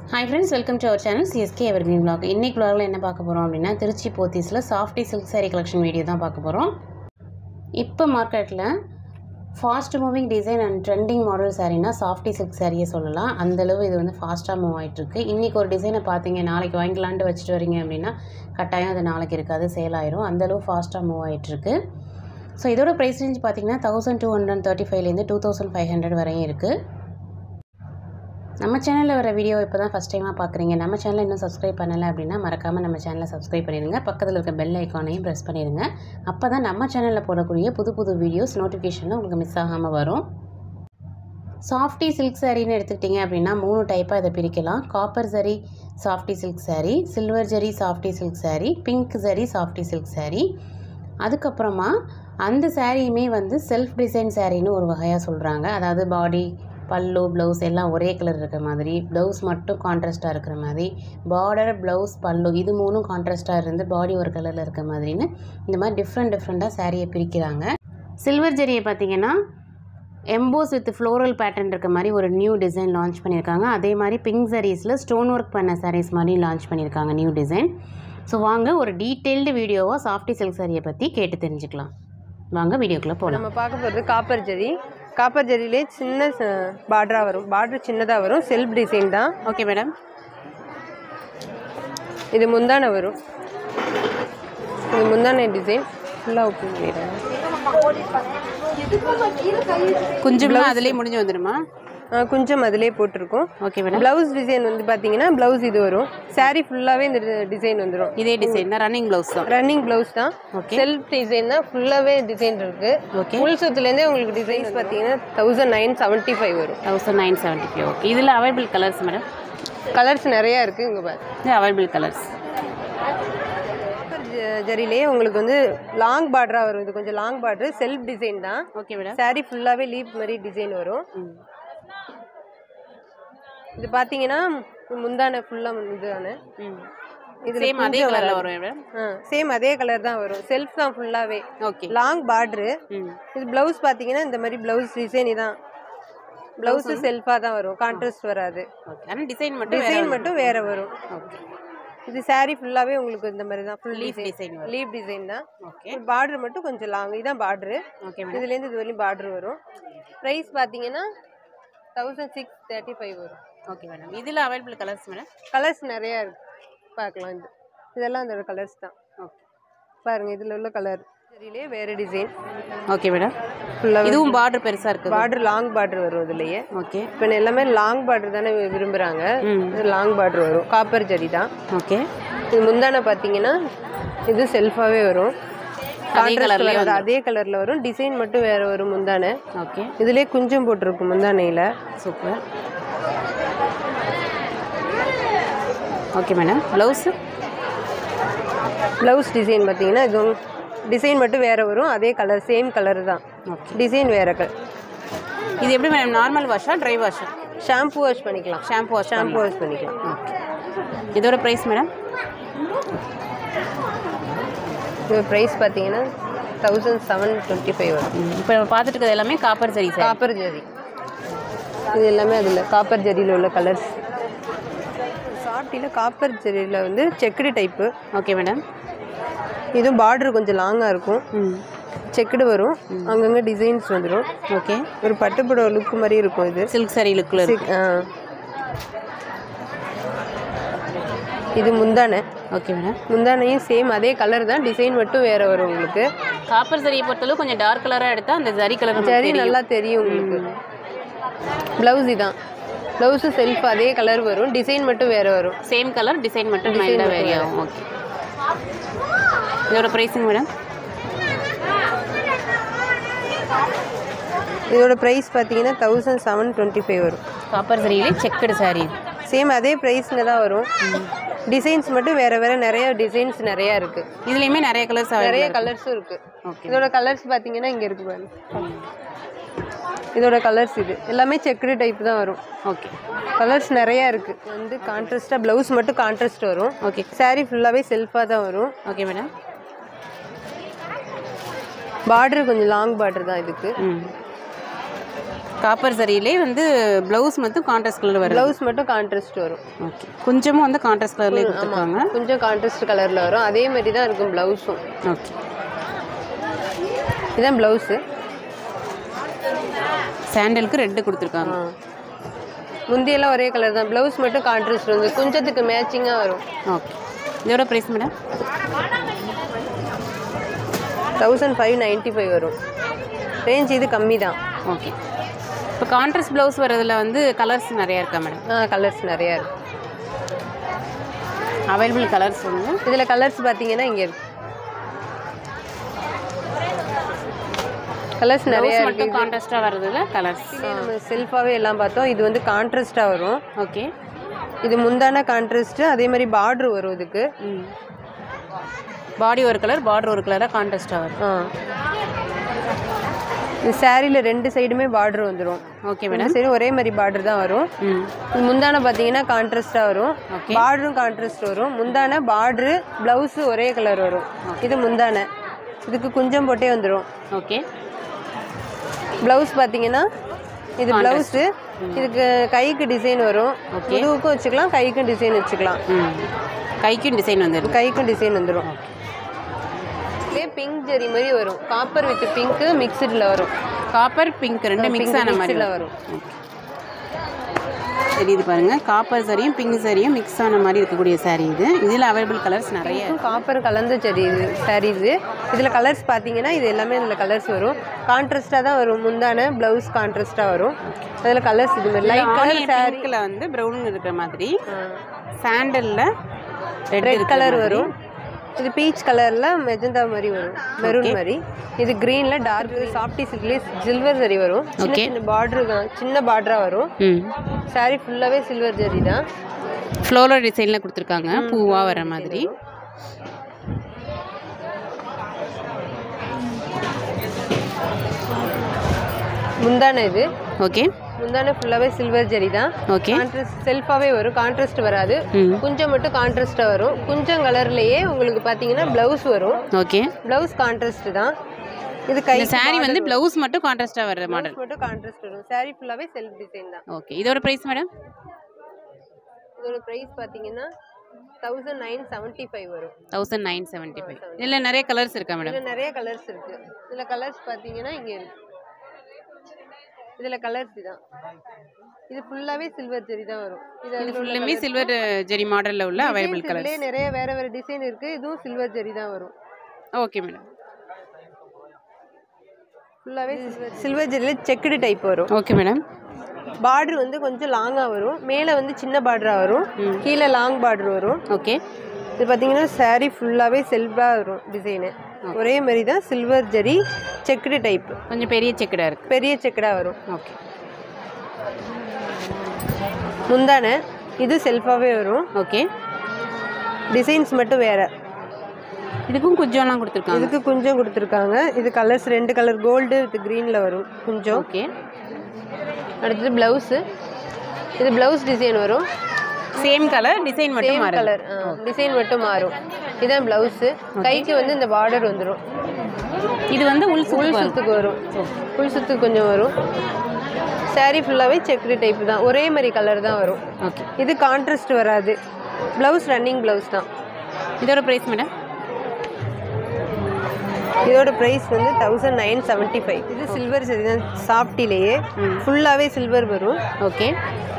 Hi friends welcome to our channel CSK ever green vlog இன்னைக்கு vlogல என்ன பார்க்க போகிறோம் அப்படின்னா திருச்சி போத்தீஸில் softy silk saree collection video தான் பார்க்க போகிறோம் இப்போ மார்க்கெட்டில் fast moving design and trending model சாரீனா சாஃப்டி சில்க் சாரியே சொல்லலாம் அந்தளவு இது வந்து ஃபாஸ்ட்டாக மூவ் ஆகிட்டுருக்கு இன்றைக்கி ஒரு டிசைனை பார்த்தீங்க நாளைக்கு வாங்கிக்கலான்ட்டு வச்சுட்டு வரீங்க அப்படின்னா கட்டாயம் அது நாளைக்கு இருக்காது சேல் ஆயிரும் அந்தளவு ஃபாஸ்ட்டாக மூவ் ஆகிட்டுருக்கு ஸோ இதோட ப்ரைஸ் ரேஞ்ச் பார்த்தீங்கன்னா தௌசண்ட் டூ ஹண்ட்ரட் தேர்ட்டி ஃபைவ்லேருந்து டூ தௌசண்ட் ஃபைவ் ஹண்ட்ரட் வரையும் இருக்குது நம்ம சேனலில் வர வீடியோ இப்போ தான் ஃபஸ்ட் டைமாக பார்க்குறீங்க நம்ம சேனலை இன்னும் சப்ஸ்கிரைப் பண்ணலை அப்படின்னா மறக்காமல் நம்ம சேனலை சப்ஸ்கிரைப் பண்ணிடுங்க பக்கத்தில் இருக்க பெல் ஐக்கானையும் ப்ரெஸ் பண்ணிடுங்க அப்போ தான் நம்ம சேனலில் போடக்கூடிய புது புது வீடியோஸ் நோட்டிஃபிகேஷனில் உங்களுக்கு மிஸ் ஆகாமல் வரும் சாஃப்டி சில்க் சாரின்னு எடுத்துக்கிட்டிங்க அப்படின்னா மூணு டைப்பாக இதை பிரிக்கலாம் copper zari softy silk saree silver zari softy silk saree pink zari softy silk saree அதுக்கப்புறமா அந்த சாரியுமே வந்து செல்ஃப் டிசைன் சாரின்னு ஒரு வகையாக சொல்கிறாங்க அதாவது பாடி பல்லு ப்ளவுஸ் எல்லாம் ஒரே கலர் இருக்கிற மாதிரி ப்ளவுஸ் மட்டும் கான்ட்ராஸ்ட்டாக இருக்கிற மாதிரி பார்டர் ப்ளவுஸ் பல்லு இது மூணும் கான்ட்ராஸ்ட்டாக இருந்து பாடி ஒரு கலரில் இருக்கிற மாதிரின்னு இந்த மாதிரி டிஃப்ரெண்ட் டிஃப்ரெண்ட்டாக சாரியை பிரிக்கிறாங்க சில்வர் ஜரியை பார்த்தீங்கன்னா எம்போஸ் வித் ஃப்ளோரல் பேட்டர்ன் இருக்க மாதிரி ஒரு நியூ டிசைன் லான்ச் பண்ணியிருக்காங்க அதே மாதிரி பிங்க் சாரீஸில் ஸ்டோன் ஒர்க் பண்ண சாரீஸ் மாதிரி லான்ச் பண்ணியிருக்காங்க நியூ டிசைன் ஸோ வாங்க ஒரு டீட்டெயில்டு வீடியோவாக சாஃப்டி சில்க் சாரியை பற்றி கேட்டு தெரிஞ்சுக்கலாம் வாங்க வீடியோக்குள்ளே போகலாம் நம்ம பார்க்க போகிறது காப்பர் ஜரி காப்பர் ஜரியிலே சின்ன பார்டராக வரும் பார்டர் சின்னதாக வரும் செல்ஃப் டிசைன் தான் ஓகே மேடம் இது முந்தானை வரும் இது முந்தானை டிசைன் ஃபுல்லாக ஓப்பன் பண்ணிடுறேன் கொஞ்சம் அதிலே முடிஞ்சு வந்துடுமா கொஞ்சம் அதிலே போட்டிருக்கோம் ஓகே மேடம் ப்ளவுஸ் டிசைன் வந்து பார்த்தீங்கன்னா ப்ளவுஸ் இது வரும் saree ஃபுல்லாகவே இந்த டிசைன் வந்துடும் இதே டிசைன் தான் ரன்னிங் ப்ளவுஸ் தான் ரன்னிங் ப்ளவுஸ் தான் Okay. செல்ஃப் டிசைன் தான் ஃபுல்லாகவே டிசைன் இருக்கு ஓகே ஃபுல் சுத்துலேருந்தே உங்களுக்கு டிசைன்ஸ் பார்த்தீங்கன்னா தௌசண்ட் நைன் செவன்ட்டி ஃபைவ் வரும் thousand nine seventy five okay இதில் அவைலபிள் கலர்ஸ் மேடம் கலர்ஸ் நிறையா இருக்குது இங்கே பாரு இது அவைலபிள் கலர்ஸ் ஜ- ஜரியிலேயே உங்களுக்கு வந்து லாங் பார்டராக வரும் இது கொஞ்சம் லாங் பார்டர் செல்ஃப் டிசைன் தான் ஓகே மேடம் saree ஃபுல்லாகவே லீப் மாதிரி டிசைன் வரும் இது பார்த்தீங்கன்னா முந்தான ஃபுல்லாக இதுதானே ம் இது சேம் அதே கலரில் வரும் மேடம் சேம் அதே கலர் தான் வரும் செல்ஃப் தான் ஃபுல்லாகவே ஓகே லாங் பார்டரு ம் இது ப்ளவுஸ் பார்த்தீங்கன்னா இந்த மாதிரி ப்ளவுஸ் டிசைன் தான் ப்ளவுஸு செல்ஃபாக தான் வரும் கான்ட்ராஸ்ட் வராது ஓகே ஆனால் டிசைன் மட்டும் டிசைன் மட்டும் வேற வரும் ஓகே இது saree ஃபுல்லாகவே உங்களுக்கு இந்த மாதிரி தான் ஃபுல் லீஃப் டிசைன் டிசைன் வரும் லீப் டிசைன் தான் ஓகே பார்டர் மட்டும் கொஞ்சம் லாங் இதான் பார்டரு ஓகே மேடம் இதுலேருந்து இது வரையும் பார்டர் வரும் ப்ரைஸ் பார்த்தீங்கன்னா தௌசண்ட் சிக்ஸ் தேர்ட்டி ஃபைவ் வரும் ஓகே மேடம் இதில் அவைலபிள் கலர்ஸ் மேடம் கலர்ஸ் நிறையா இருக்கு பார்க்கலாம் இது இதெல்லாம் அந்த கலர்ஸ் தான் ஓகே பாருங்க இதில் உள்ள கலர் சரியிலே வேறு டிசைன் ஓகே மேடம் ஃபுல்லாக இதுவும் பார்டர் பெருசாக இருக்குது பார்டர் லாங் பார்டர் வரும் இதுலயே ஓகே இப்போ எல்லாமே லாங் பார்டர் தானே வி- விரும்புகிறாங்க ம் இது லாங் பார்டர் வரும் காப்பர் ஜரி தான் ஓகே இது முந்தான பார்த்தீங்கன்னா இது செல்ஃபாகவே வரும் அதே Contrast colourலயே வராது. அதே கலரில் வரும் டிசைன் மட்டும் வேறு வரும் முந்தானை ஓகே இதுலேயே குஞ்சம் போட்டிருக்கும் முந்தானையில் super okay madam blouse blouse design பார்த்தீங்கன்னா இது டிசைன் மட்டும் வேறு வரும் அதே கலர் சேம் கலர் தான் ஓகே டிசைன் வேறு கலர் இது எப்படி மேடம் நார்மல் வாஷா ட்ரை வாஷா ஷாம்பு வாஷ் பண்ணிக்கலாம் ஷாம்பு வாஷ் ஷாம்பு வாஷ் பண்ணிக்கலாம் ஓகே இதோட ப்ரைஸ் மேடம் இது ப்ரைஸ் பார்த்தீங்கன்னா தௌசண்ட் செவன் டுவெண்ட்டி ஃபைவ் வரும் இப்போ நம்ம பார்த்துட்டு இருக்கிறது எல்லாமே காப்பர் சரி சார் காப்பர் ஜரி இது எல்லாமே அதில் காப்பர் ஜரியில் உள்ள கலர்ஸ் சாஃப்டியில் காப்பர் ஜரியில் வந்து செக்குடு டைப்பு ஓகே மேடம் இதுவும் பார்டர் கொஞ்சம் லாங்காக இருக்கும் ம் செக்குடு வரும் அங்கங்கே டிசைன்ஸ் வந்துடும் ஓகே ஒரு பட்டுப்புடவை லுக் மாதிரி இருக்கும் இது சில்க் சாரி லுக்கில் இருக்கு ஆ. இது முந்தானை ஓகே மேடம் முந்தானையும் சேம் அதே கலர் தான் டிசைன் மட்டும் வேற வரும் உங்களுக்கு காப்பர் சரியை பொறுத்தளவு கொஞ்சம் டார்க் கலராக எடுத்தால் அந்த ஜரி கலர் சரி நல்லா தெரியும் உங்களுக்கு ப்ளவுஸ் இதான் ப்ளவுஸும் செல்ஃப் அதே கலர் வரும் டிசைன் மட்டும் வேற வரும் சேம் கலர் டிசைன் மட்டும் மைல்டாக வேரி ஆகும் ஓகே இதோட ப்ரைஸுங்க மேடம் இதோட ப்ரைஸ் பார்த்தீங்கன்னா தௌசண்ட் செவன் டுவெண்ட்டி ஃபைவ் வரும் காப்பர் சரியிலே செக்குடு சாரி சேம் அதே ப்ரைஸுங்க தான் வரும் டிசைன்ஸ் மட்டும் வேற வேற நிறைய டிசைன்ஸ் நிறையா இருக்கு இதுலேயுமே நிறைய கலர்ஸ் நிறைய கலர்ஸும் இருக்கு ஓகே இதோட கலர்ஸ் பார்த்தீங்கன்னா இங்கே இருக்கு பாருங்க இதோட கலர்ஸ் இது எல்லாமே செக்குடு டைப் தான் வரும் ஓகே கலர்ஸ் நிறையா இருக்கு வந்து கான்ட்ராஸ்டாக ப்ளவுஸ் மட்டும் கான்ட்ராஸ்ட் வரும் ஓகே saree ஃபுல்லாகவே செல்ஃபாக தான் வரும் ஓகே மேடம் பார்டர் கொஞ்சம் லாங் பார்டர் தான் இதுக்கு ம் காப்பர் சரியிலே வந்து ப்ளவுஸ் மட்டும் கான்ட்ராஸ்ட் கலர் வரும் ப்ளவுஸ் மட்டும் கான்ட்ராஸ்ட் வரும் ஓகே கொஞ்சமும் வந்து கான்ட்ராஸ்ட் கலர்லேயே கொடுத்துருக்காங்க கொஞ்சம் கான்ட்ராஸ்ட் கலரில் வரும் அதே மாதிரி தான் இருக்கும் ப்ளவுஸும் ஓகே இதுதான் ப்ளவுஸு சாண்டலுக்கு ரெட்டு கொடுத்துருக்காங்க முந்தியெல்லாம் ஒரே கலர் தான் ப்ளவுஸ் மட்டும் கான்ட்ராஸ்ட் வந்து குஞ்சத்துக்கு மேட்சிங்காக வரும் ஓகே இதோட price madam thousand five ninety five வரும் ரேஞ்ச் இது கம்மி தான் ஓகே இப்போ கான்ட்ராஸ்ட் ப்ளவுஸ் வரதுல வந்து கலர்ஸ் நிறையா இருக்கா மேடம் ஆ கலர்ஸ் நிறையா இருக்கு அவைலபிள் கலர்ஸ் வந்து இதில் கலர்ஸ் பார்த்தீங்கன்னா இங்கே இருக்கு கலர்ஸ் நிறையா ப்ளவுஸ் இருக்கு மட்டும் கான்ட்ராஸ்ட்டாக வர்றதுல கலர்ஸ் நம்ம செல்ஃபாகவே எல்லாம் பார்த்தோம் இது வந்து கான்ட்ராஸ்ட்டாக வரும் ஓகே இது முந்தான கான்ட்ராஸ்ட்டு அதே மாதிரி பார்ட்ரு வரும் இதுக்கு ம் பாடி ஒரு கலர் பார்டர் ஒரு கலராக கான்ட்ராஸ்ட்டாக வரும் ஆ இந்த சாரியில் ரெண்டு சைடுமே பார்டர் வந்துடும் ஓகே ரெண்டு மேடம் சைடும் ஒரே மாதிரி பார்டர் தான் வரும் ம் இது முந்தான பார்த்தீங்கன்னா கான்ட்ராஸ்டாக வரும் Okay. பார்டரும் கான்ட்ராஸ்ட் வரும் முந்தான பார்டரு ப்ளவுஸு ஒரே கலர் வரும் இது முந்தான இதுக்கு குஞ்சம் போட்டே வந்துடும் ஓகே ப்ளவுஸ் பார்த்தீங்கன்னா இது ப்ளவுஸு இதுக்கு கைக்கு டிசைன் வரும் முதுகுக்கும் வச்சுக்கலாம் கைக்கும் டிசைன் வச்சுக்கலாம் ம் கைக்கும் டிசைன் வந்துடும் கைக்கும் டிசைன் வந்துடும் இதே பிங்க் ஜெரி மாதிரி வரும் காப்பர் வித் பிங்க்கு மிக்சடில் வரும் காப்பர் பிங்க் ரெண்டு மிக்ஸ் ஆன மாதிரி மிக்சடில் வரும் தெரியுது பாருங்க காப்பர் சரியும் பிங்க் சரியும் மிக்ஸ் ஆன மாதிரி இருக்கக்கூடிய saree இது இதில் அவைலபிள் கலர்ஸ் நிறைய இருக்கு. காப்பர் கலந்த செடி இது சாரி இது இதில் கலர்ஸ் பார்த்தீங்கன்னா இது எல்லாமே இதில் கலர்ஸ் வரும் கான்ட்ராஸ்டாக தான் வரும் முந்தான ப்ளவுஸ் கான்ட்ராஸ்டாக வரும் அதில் கலர்ஸ் இது மாதிரி லைட் கலர் ஆனியன் சாரி பிங்க்ல வந்து ப்ரௌன் இருக்கிற மாதிரி சாண்டல்ல ரெட் ரெட் கலர் வரும் இது பீச் கலரில் மெஜந்தா மாதிரி வரும் மெரூன் மாதிரி இது க்ரீனில் டார்க் சாஃப்டி சில்க்லேயே சில்வர் ஜரி வரும் சின்ன Okay. சின்ன பார்டர் தான் சின்ன பார்டராக வரும் ம் சாரி ஃபுல்லாகவே சில்வர் ஜரி தான் ஃப்ளோரல் டிசைனில் கொடுத்துருக்காங்க பூவா வர மாதிரி முந்தான இது ஓகே முந்தான ஃபுல்லாகவே சில்வர் ஜரி தான் ஓகே கான்ட்ராஸ்ட் செல்ஃபாகவே வரும் கான்ட்ராஸ்ட் வராது ம் குஞ்சம் மட்டும் கான்ட்ராஸ்டாக வரும் குஞ்சம் கலர்லேயே உங்களுக்கு பார்த்தீங்கன்னா ப்ளவுஸ் வரும் ஓகே ப்ளவுஸ் கான்ட்ராஸ்ட் தான் இது கை இந்த saree வந்து ப்ளவுஸ் மட்டும் கான்ட்ராஸ்டாக வர்ற மாடல் blouse மட்டும் கான்ட்ராஸ்ட் வரும் சாரி ஃபுல்லாகவே செல்ஃப் டிசைன் தான் ஓகே இதோட ப்ரைஸ் மேடம் இதோட ப்ரைஸ் பார்த்தீங்கன்னா தௌசண்ட் நைன் செவன்ட்டி ஃபைவ் வரும் தௌசண்ட் நைன் செவன்ட்டி ஃபைவ் இதில் நிறைய கலர்ஸ் இருக்கா மேடம் இதில் நிறைய கலர்ஸ் இருக்கு இதில் கலர்ஸ் பார்த்தீங்கன்னா இங்கே இருக்கு இதில் கலர்ஸ் தான் இது ஃபுல்லாகவே சில்வர் ஜெரி தான் வரும் இது இது அதில் உள்ள ஃபுல்லுமே சில்வர் ஜெரி மாடலில் உள்ள அவைலபிள் designs கலர்ஸ் இதுலயே நிறைய வேற வேற டிசைன் இருக்கு இதுவும் சில்வர் ஜெரி தான் வரும் ஓகே மேடம் ஃபுல்லாகவே சில்வர் ஜெரியில் செக்குடு டைப் வரும் ஓகே மேடம் பார்டர் வந்து கொஞ்சம் லாங்காக வரும் மேலே வந்து சின்ன பார்டராக வரும் கீழே லாங் பார்டர் வரும் ஓகே இது பார்த்தீங்கன்னா saree ஃபுல்லாகவே செல்வாக வரும் டிசைனு ஒரே மாதிரி தான் சில்வர் ஜெரி செக்குடு டைப் கொஞ்சம் பெரிய செக்கடாக இருக்குது பெரிய செக்கடாக வரும் ஓகே முந்தான இது செல்ஃபாகவே வரும் ஓகே டிசைன்ஸ் மட்டும் வேற இதுக்கும் குஞ்சம்லாம் கொடுத்துருக்காங்க இதுக்கு குஞ்சம் கொடுத்துருக்காங்க இது கலர்ஸ் ரெண்டு கலர் கோல்டு வித் க்ரீனில் வரும் குஞ்சம் ஓகே அடுத்தது ப்ளவுஸு இது ப்ளவுஸ் டிசைன் வரும் சேம் கலர் டிசைன் மட்டும் சேம் மாறுது கலர் டிசைன் மட்டும் மாறும் இதுதான் ப்ளவுஸு கைக்கு வந்து இந்த பார்டர் வந்துடும் இது வந்து உள் உள் சுல் சுத்துக்கு வரும் உள் சுத்துக்கு கொஞ்சம் வரும் saree ஃபுல்லாகவே செக்குடு டைப் தான் ஒரே மாதிரி கலர் தான் வரும் ஓகே இது கான்ட்ராஸ்ட் வராது ப்ளவுஸ் ரன்னிங் ப்ளவுஸ் தான் இதோட ப்ரைஸ் மேடம் இதோட ப்ரைஸ் வந்து தௌசண்ட் நைன் செவன்ட்டி ஃபைவ் இது சில்வர் சரி தான் சாஃப்டிலேயே ஃபுல்லாகவே சில்வர் வரும் ஓகே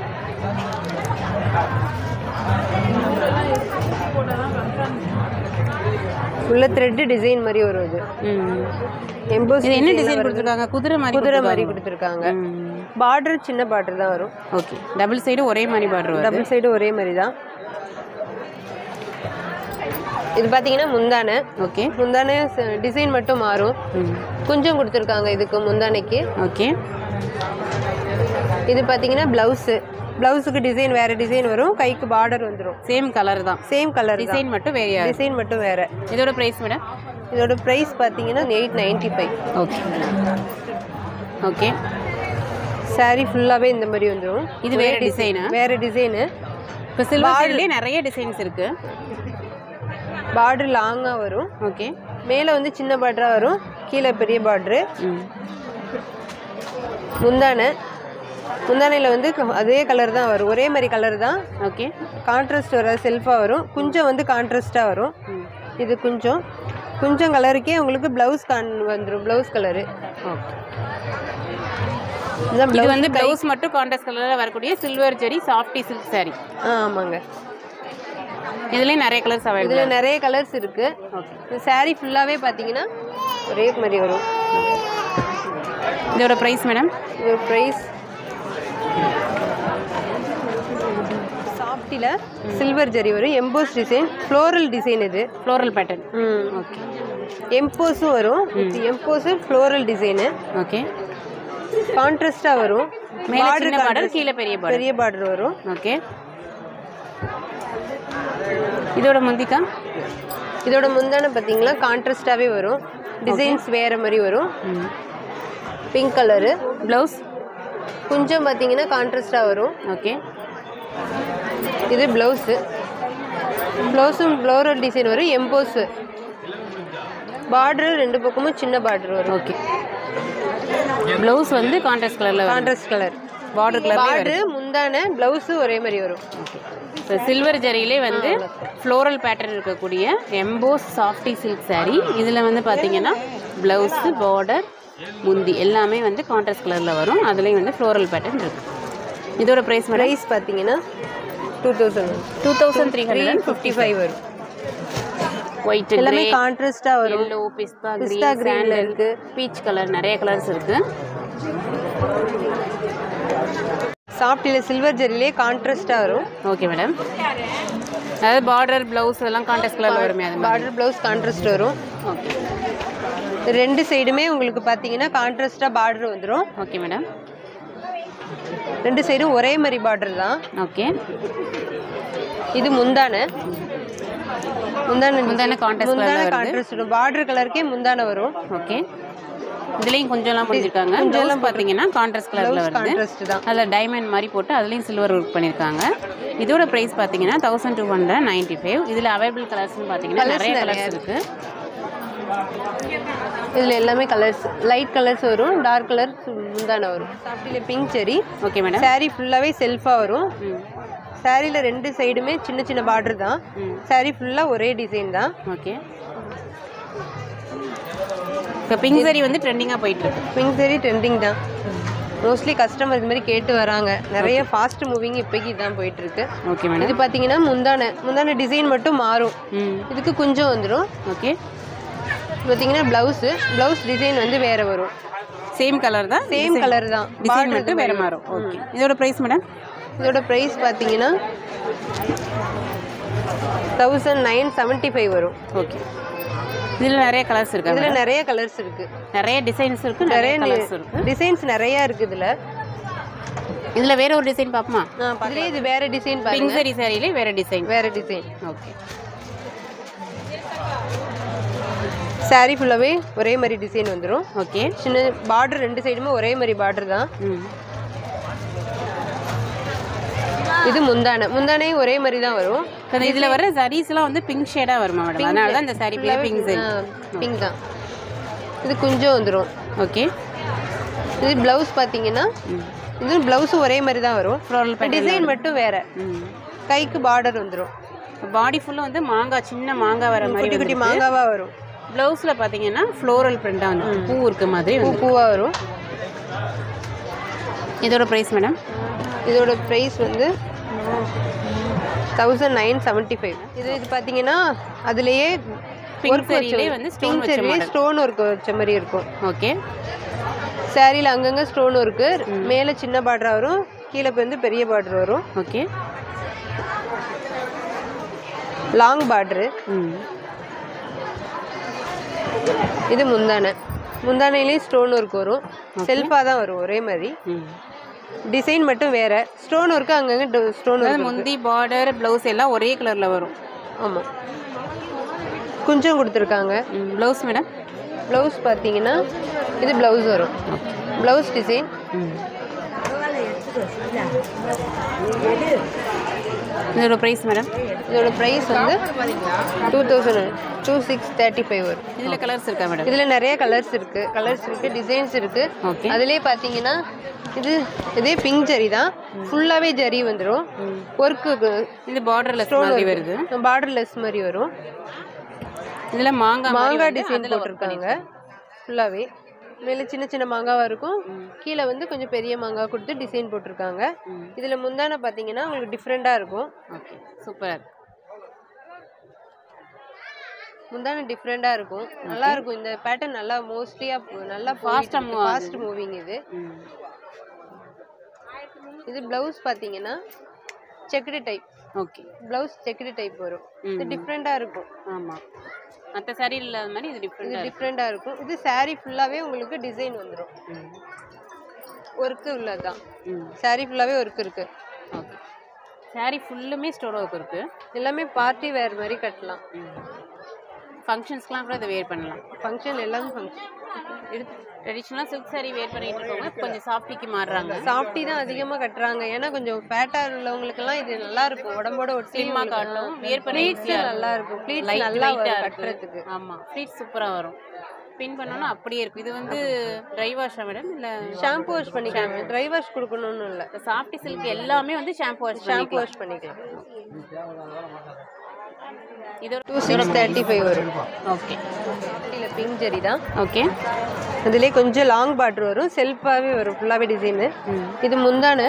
உள்ள த்ரெட் டிசைன் மாதிரி வரும் இது ம் எம்போஸ் இது என்ன டிசைன் கொடுத்துருக்காங்க குதிரை மாதிரி குதிரை மாதிரி கொடுத்துருக்காங்க பார்டர் சின்ன பார்டர் தான் வரும் ஓகே டபுள் சைடு ஒரே மாதிரி பார்டர் வரும் டபுள் சைடு ஒரே மாதிரி தான் இது பார்த்தீங்கன்னா முந்தானை ஓகே முந்தானை டிசைன் மட்டும் மாறும் ம் குஞ்சம் கொடுத்துருக்காங்க இதுக்கு முந்தானைக்கு ஓகே இது பார்த்தீங்கன்னா ப்ளவுஸு ப்ளவுஸுக்கு டிசைன் வேறு டிசைன் வரும் கைக்கு பார்டர் வந்துடும் சேம் கலர் தான் சேம் கலர் டிசைன் மட்டும் வேறையா இருக்கு. டிசைன் மட்டும் வேறு இதோட ப்ரைஸ் மேடம் இதோட ப்ரைஸ் பார்த்தீங்கன்னா eight ninety five okay okay saree ஃபுல்லாகவே இந்த மாதிரி வந்துடும் இது வேற டிசைனா வேறு டிசைனு இப்போ சில்வர்லேயே நிறைய டிசைன்ஸ் இருக்கு பார்டர் லாங்காக வரும் ஓகே மேலே வந்து சின்ன பார்டராக வரும் கீழே பெரிய பார்டரு ம் முந்தானை முந்தானையில் வந்து க- அதே கலர் தான் வரும் ஒரே மாதிரி கலர் தான் ஓகே கான்ட்ராஸ்ட் வர செல்ஃபாக வரும் கொஞ்சம் வந்து கான்ட்ராஸ்ட்டாக வரும் இது கொஞ்சம் கொஞ்சம் கலருக்கே உங்களுக்கு ப்ளவுஸ் கான் வந்துடும் ப்ளவுஸ் கலரு ஓகே இதுதான் இது ப்ளவுஸ் வந்து ப்ளவுஸ் மட்டும் கான்ட்ராஸ்ட் கலரில் வரக்கூடிய silver zari softy silk saree ஆ ஆமாங்க இதுலேயும் நிறைய கலர்ஸ் அவைலபிள் இதில் நிறைய கலர்ஸ் இருக்குது ஓகே இந்த saree ஃபுல்லாகவே பார்த்தீங்கன்னா ஒரே மாதிரி வரும் இதோட ப்ரைஸ் மேடம் இது ப்ரைஸ் சாஃப்டியில் சில்வர் ஜரி வரும் எம்போஸ் டிசைன் ஃப்ளோரல் டிசைன் இது ஃப்ளோரல் பேட்டர்ன் ம் ஓகே எம்போஸும் வரும் எம்போஸு ஃப்ளோரல் டிசைனு ஓகே கான்ட்ராஸ்டாக வரும் மேலே Border சின்ன பார்டர் contrast. கீழே பெரிய பார்டர் பெரிய பார்டர் வரும் ஓகே இதோட முந்திக்கா இதோட முந்தான பார்த்தீங்களா கான்ட்ராஸ்டாகவே வரும் டிசைன்ஸ் வேறு மாதிரி வரும் பிங்க் கலரு ப்ளவுஸ் கொஞ்சம் பார்த்தீங்கன்னா கான்ட்ராஸ்டாக வரும் ஓகே இது ப்ளவுஸு ப்ளவுஸும் ஃப்ளோரல் டிசைன் வரும் எம்போஸு பார்டர் ரெண்டு பக்கமும் சின்ன பார்டர் வரும் ஓகே ப்ளவுஸ் வந்து கான்ட்ராஸ்ட் கலரில் வரும் contrast colour border colour border முந்தான ப்ளவுஸு ஒரே மாதிரி வரும் இப்போ சில்வர் ஜரியிலே வந்து ஃப்ளோரல் பேட்டர்ன் இருக்கக்கூடிய எம்போஸ் சாஃப்டி சில்க் saree இதில் வந்து பார்த்தீங்கன்னா ப்ளவுஸு பார்டர் முந்தி எல்லாமே வந்து கான்ட்ராஸ்ட் கலரில் வரும் அதுலேயும் வந்து ஃப்ளோரல் பேட்டர்ன் இருக்கு இதோட ப்ரைஸ் மேடம் ப்ரைஸ் பார்த்தீங்கன்னா two thousand two thousand three three hundred fifty five வரும் ஒயிட் எல்லாமே கான்ட்ராஸ்டாக வரும் எல்லோ பிஸ்தா பிஸ்தா கிரீன் greenல சாண்டல் இருக்கு. பீச் கலர் நிறைய கலர்ஸ் இருக்கு சாஃப்டியில் சில்வர் ஜெரிலே கான்ட்ராஸ்டாக வரும் ஓகே மேடம் அதாவது பார்டர் ப்ளவுஸ் எல்லாம் கான்ட்ராஸ்ட் கலரில் வருமே அது மாதிரி பார்டர் ப்ளவுஸ் கான்ட்ராஸ்ட் வரும் ஓகே ரெண்டு சைடுமே உங்களுக்கு பார்த்தீங்கன்னா கான்ட்ராஸ்டாக பார்டர் வந்துடும் ஓகே மேடம் ரெண்டு சைடும் ஒரே மாதிரி பார்டர் தான் ஓகே இது முந்தான முந்தான முந்தான contrast முந்தான colourல வருது. கான்ட்ராஸ்ட் வரும் பார்டர் கலருக்கே முந்தான வரும் ஓகே இதுலேயும் கொஞ்சம்லாம் முடிஞ்சிருக்காங்க கொஞ்சம்லாம் பார்த்தீங்கன்னா கான்ட்ராஸ்ட் கலரில் ப்ளவுஸ் வருது கான்ட்ராஸ்ட் தான் அதில் டைமண்ட் மாதிரி போட்டு அதுலேயும் சில்வர் ஒர்க் பண்ணியிருக்காங்க இதோட ப்ரைஸ் பார்த்தீங்கன்னா thousand two hundred ninety five இதில் அவைலபிள் கலர்ஸ்னு பார்த்தீங்கன்னா Colours நிறைய நிறைய கலர்ஸ் இருக்குது இதில் எல்லாமே கலர்ஸ் லைட் கலர்ஸ் வரும் டார்க் கலர் முந்தான வரும் சாஃப்டியில் pink cherry okay madam saree ஃபுல்லாகவே செல்ஃபாக வரும் ம் சாரியில் ரெண்டு சைடுமே சின்ன சின்ன பார்டர் தான் ம் saree ஃபுல்லாக ஒரே டிசைன் தான் ஓகே இப்போ பிங்க் சரி வந்து ட்ரெண்டிங்காக போயிட்டுருக்கு பிங்க் சரி ட்ரெண்டிங் தான் மோஸ்ட்லி கஸ்டமர் இது மாதிரி கேட்டு வராங்க நிறைய ஃபாஸ்ட் மூவிங் இப்போக்கி இதுதான் போயிட்டு இருக்கு ஓகே மேடம் இது பார்த்தீங்கன்னா முந்தான முந்தான டிசைன் மட்டும் மாறும் ம் இதுக்கு கொஞ்சம் வந்துடும் ஓகே பார்த்தீங்கன்னா ப்ளவுஸு ப்ளவுஸ் டிசைன் வந்து வேற வரும் சேம் கலர் தான் சேம் கலர் தான் டிசைன் மட்டும் வேறு மாறும் ஓகே இதோட ப்ரைஸ் மேடம் இதோட ப்ரைஸ் பார்த்தீங்கன்னா தௌசண்ட் நைன் செவன்ட்டி ஃபைவ் வரும் ஓகே இதில் நிறைய கலர்ஸ் இருக்கா இதில் நிறைய கலர்ஸ் இருக்குது நிறைய டிசைன்ஸ் இருக்குது நிறைய கலர்ஸ் இருக்குது டிசைன்ஸ் நிறைய இருக்குது இதில் இதில் வேற ஒரு டிசைன் பார்ப்போமா இதுலேயே இது வேற டிசைன் பிங்க் பாருங்க சரி சாரியிலே வேற டிசைன் வேற டிசைன் ஓகே saree ஃபுல்லாகவே ஒரே மாதிரி டிசைன் வந்துடும் ஓகே சின்ன பார்டர் ரெண்டு சைடுமே ஒரே மாதிரி பார்டர் தான் ம் இது முந்தானை முந்தானையும் ஒரே மாதிரி தான் வரும் இப்போ இதில் வர சாரீஸ்லாம் வந்து பிங்க் ஷேடாக வருமா மேடம் அதனால தான் இந்த சாரி பேர் பிங்க் சரி பிங்க் தான் இது கொஞ்சம் வந்துடும் ஓகே இது ப்ளவுஸ் பார்த்தீங்கன்னா இது ப்ளவுஸும் ஒரே மாதிரி தான் வரும் ஃப்ளோரல் பேட்டர்ன் டிசைன் மட்டும் வேற ம் கைக்கு பார்டர் வந்துடும் பாடி ஃபுல்லாக வந்து மாங்காய் சின்ன மாங்காய் வர மாதிரி குட்டி குட்டி மாங்காவா வரும் ப்ளவுஸில் பார்த்தீங்கன்னா ஃப்ளோரல் பிரிண்டாக வந்து பூ இருக்க மாதிரி பூ வந்து பூவா வரும் இதோட ப்ரைஸ் மேடம் இதோட ப்ரைஸ் வந்து தௌசண்ட் நைன் செவன்ட்டி ஃபைவ் இது இது பார்த்தீங்கன்னா அதுலேயே பிங்க் சரியிலே வந்து ஸ்டோன் பிங்க் வச்ச சரியிலே மாடல் ஸ்டோன் ஒர்க் வச்ச மாதிரி இருக்கும் ஓகே சாரியில் அங்கங்கே ஸ்டோன் ஒர்க்கு மேலே சின்ன பார்டர் வரும் கீழே வந்து பெரிய பார்டர் வரும் ஓகே லாங் பார்டரு ம் இது முந்தானை முந்தானையிலேயும் ஸ்டோன் ஒர்க் வரும் செல்ஃபாக தான் வரும் ஒரே மாதிரி ம் டிசைன் மட்டும் வேற ஸ்டோன் ஒர்க்கு அங்கங்கே ஸ்டோன் அதாவது ஒர்க் முந்தி பார்டர் ப்ளவுஸ் எல்லாம் ஒரே கலரில் வரும் ஆமாம் கொஞ்சம் கொடுத்துருக்காங்க ப்ளவுஸ் மேடம் ப்ளவுஸ் பார்த்தீங்கன்னா இது ப்ளவுஸ் வரும் ப்ளவுஸ் டிசைன் ம் இதோட ப்ரைஸ் மேடம் இதோட ப்ரைஸ் வந்து two thousand two six thirty five வரும் இதில் கலர்ஸ் இருக்கா மேடம் இதில் நிறைய கலர்ஸ் இருக்குது கலர்ஸ் இருக்குது டிசைன்ஸ் இருக்குது ஓகே அதுலேயே பார்த்தீங்கன்னா இது இதே பிங்க் ஜரி தான் ஃபுல்லாகவே ஜரி வந்துடும் ஒர்க்கு இது பார்டர்லெஸ் மாதிரி வருது பார்டர்லெஸ் மாதிரி வரும் இதில் மாங்காய் மாதிரி மாங்காய் வந்து டிசைன் அதுல work போட்டிருக்காங்க ஃபுல்லாகவே மேலே சின்ன சின்ன மாங்காவாக இருக்கும் கீழே வந்து கொஞ்சம் பெரிய மாங்காய் கொடுத்து டிசைன் போட்டிருக்காங்க ம். இதில் முந்தான பார்த்தீங்கன்னா உங்களுக்கு டிஃப்ரெண்ட்டாக இருக்கும் ஓகே சூப்பராக இருக்கு முந்தான டிஃப்ரெண்ட்டாக இருக்கும் நல்லா இருக்கும் இந்த பேட்டர்ன் நல்லா மோஸ்ட்லியாக நல்லா Fast-ஆ move ஆகுது. ஃபாஸ்ட் மூவிங் இது ம் இது ப்ளவுஸ் பார்த்தீங்கன்னா checked type okay blouse checked type வரும் இது ம். டிஃப்ரெண்ட்டாக இருக்கும் ஆமாம் மற்ற சாரி இல்லாத மாதிரி இது இது டிஃப்ரெண்டாக டிஃப்ரெண்ட்டாக இருக்கும் இது saree ஃபுல்லாகவே உங்களுக்கு டிசைன் வந்துடும் ம் ஒர்க்கு உள்ளது தான் ம் saree ஃபுல்லாகவே ஒர்க் இருக்குது ஓகே சாரி ஃபுல்லுமே ஸ்டோர் ஒர்க் இருக்குது எல்லாமே பார்ட்டி வேர் மாதிரி கட்டலாம் ஃபங்க்ஷன்ஸ்க்குலாம் கூட இதை வேர் பண்ணலாம் ஃபங்க்ஷன் எல்லாமே ஃபங்க்ஷன் எடுத்து ட்ரெடிஷ்னலாக சில்க் சாரி வேர் பண்ணிட்டு இருக்கவங்க கொஞ்சம் சாஃப்டிக்கு மாறுறாங்க சாஃப்டி தான் அதிகமாக கட்டுறாங்க ஏன்னா கொஞ்சம் ஃபேட்டாக உள்ளவங்களுக்கெல்லாம் இது நல்லா இருக்கும் உடம்போட ஒட்டி ஸ்லிம்மாக காட்டும் வேர் பண்ண ப்ளீட்ஸ் நல்லா இருக்கும் ப்ளீட்ஸ் லைட் நல்லா வெயிட்டாக வரும் இருக்கு கட்டுறதுக்கு ஆமாம் ஃப்ளீட் சூப்பராக வரும் பின் பண்ணோன்னா அப்படியே இருக்கும் இது வந்து ட்ரை வாஷா மேடம் இல்லை ஷாம்பு வாஷ் பண்ணிக்கலாம் ட்ரை வாஷ் கொடுக்கணும்னு இல்லை சாஃப்டி சில்க் எல்லாமே வந்து shampoo wash shampoo shampoo wash பண்ணிக்கலாம் இது டூ சிக்ஸ் தேர்ட்டி ஃபைவ் வரும் ஓகே இல்லை பிங்க் ஜரி தான் ஓகே இதுலேயே கொஞ்சம் லாங் பார்டர் வரும் செல்ஃபாகவே வரும் ஃபுல்லாகவே டிசைனு இது முந்தான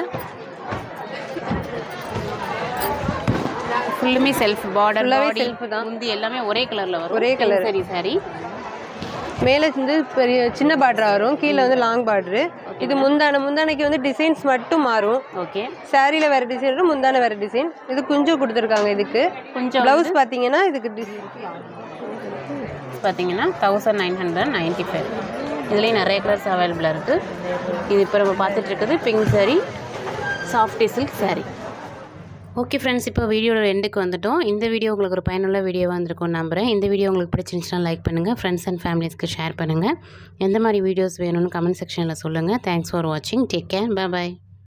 ஃபுல்லுமே செல்ஃப் பார்டர் Full-ஆவே பாடி self தான். முந்தி எல்லாமே ஒரே கலரில் வரும் ஒரே colour. சரி சாரி மேலே வந்து பெரிய சின்ன பார்டரா வரும் கீழே வந்து லாங் பார்டரு இது முந்தான முந்தானைக்கு வந்து டிசைன்ஸ் மட்டும் மாறும் ஓகே சாரியில் வேறு டிசைன் வரும் முந்தான வேறு டிசைன் இது குஞ்சம் கொடுத்துருக்காங்க இதுக்கு கொஞ்சம் ப்ளவுஸ் பார்த்தீங்கன்னா இதுக்கு டி- பார்த்தீங்கன்னா thousand nine hundred ninety five இதுலேயும் நிறைய கலர்ஸ் அவைலபிளாக இருக்குது இது இப்போ நம்ம பார்த்துட்டு இருக்குது pink sari softy silk sari okay friends இப்போ வீடியோட எண்டுக்கு வந்துட்டோம் இந்த வீடியோ உங்களுக்கு ஒரு பயனுள்ள வீடியோவாக இருந்திருக்கும் நம்புகிறேன் இந்த வீடியோ உங்களுக்கு பிடிச்சிருந்துச்சுன்னா லைக் பண்ணுங்கள் ஃப்ரெண்ட்ஸ் அண்ட் ஃபேமிலிஸ்க்கு ஷேர் பண்ணுங்கள் எந்த மாதிரி வீடியோஸ் வேணும்னு கமெண்ட் செக்ஷனில் சொல்லுங்கள் தேங்க்ஸ் ஃபார் வாட்சிங் டேக் கேர் பாய்